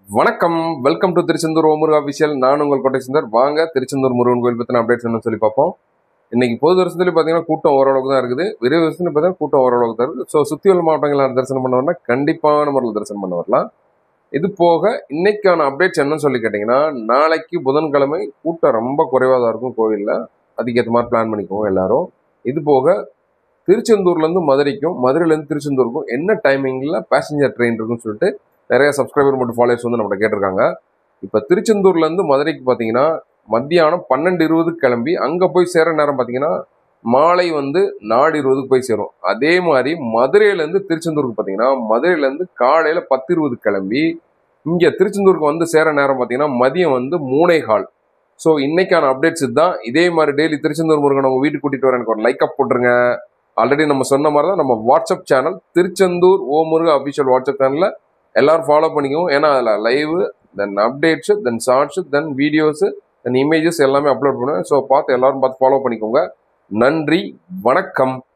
வணக்கம் welcome to Tiruchendur O Muruga official நான் உங்கள் கோட்டை சுந்தர் வாங்க திருச்செந்தூர் முருகன் கோயில் பற்றின அப்டேட்ஸ் என்ன சொல்லி பார்ப்போம் இன்னைக்கு பொது வருஷத்துல பார்த்தீங்கன்னா கூட்டம் ஓரளவுக்கு தான் இருக்குது விரைவு வருஷத்துல பார்த்தீங்கன்னா கூட்டம் ஓரளவுக்கு தான் இருக்குது ஸோ சுற்றி உள்ள மாவட்டங்கள் தரிசனம் பண்ண வரலாம் கண்டிப்பான முறையில் தரிசனம் பண்ண வரலாம் இது போக இன்னைக்கான அப்டேட்ஸ் என்னன்னு சொல்லி கேட்டிங்கன்னா நாளைக்கு புதன்கிழமை கூட்டம் ரொம்ப குறைவாக தான் இருக்கும் கோவிலில் அதுக்கேற்ற மாதிரி பிளான் பண்ணிக்குவோம் எல்லாரும் இது போக திருச்செந்தூர்லேருந்து மதுரைக்கும் மதுரையிலேருந்து திருச்செந்தூருக்கும் என்ன டைமிங்கில் பேசஞ்சர் ட்ரெயின் இருக்குன்னு சொல்லிட்டு நிறைய சப்ஸ்கிரைபர் மற்றும் ஃபாலோவர்ஸ் வந்து நம்மகிட்ட கேட்டிருக்காங்க இப்போ திருச்செந்தூர்லேருந்து மதுரைக்கு பார்த்தீங்கன்னா மத்தியானம் பன்னெண்டு இருபதுக்கு கிளம்பி அங்கே போய் சேர நேரம் பார்த்தீங்கன்னா மாலை வந்து நாடு இருபதுக்கு போய் சேரும் அதே மாதிரி மதுரையிலேருந்து திருச்செந்தூருக்கு பார்த்தீங்கன்னா மதுரையிலேருந்து காலையில் பத்து இருபதுக்கு கிளம்பி இங்கே திருச்செந்தூருக்கு வந்து சேர நேரம் பார்த்தீங்கன்னா மதியம் வந்து மூணே கால் ஸோ இன்னைக்கான அப்டேட்ஸ் இதுதான் இதே மாதிரி டெய்லி திருச்செந்தூர் முருகன் உங்கள் வீட்டுக்கு கூட்டிகிட்டு வர எனக்கு ஒரு லைக் அப் போட்டுருங்க ஆல்ரெடி நம்ம சொன்ன மாதிரி தான் நம்ம WhatsApp channel Tiruchendur O Muruga official WhatsApp சேனலில் எல்லாரும் ஃபாலோ பண்ணிக்குவோம் ஏன்னா அதில் live then updates then shorts then videos then images எல்லாமே அப்லோட் பண்ணுவேன் ஸோ பார்த்து எல்லாரும் பார்த்து ஃபாலோ பண்ணிக்கோங்க நன்றி வணக்கம்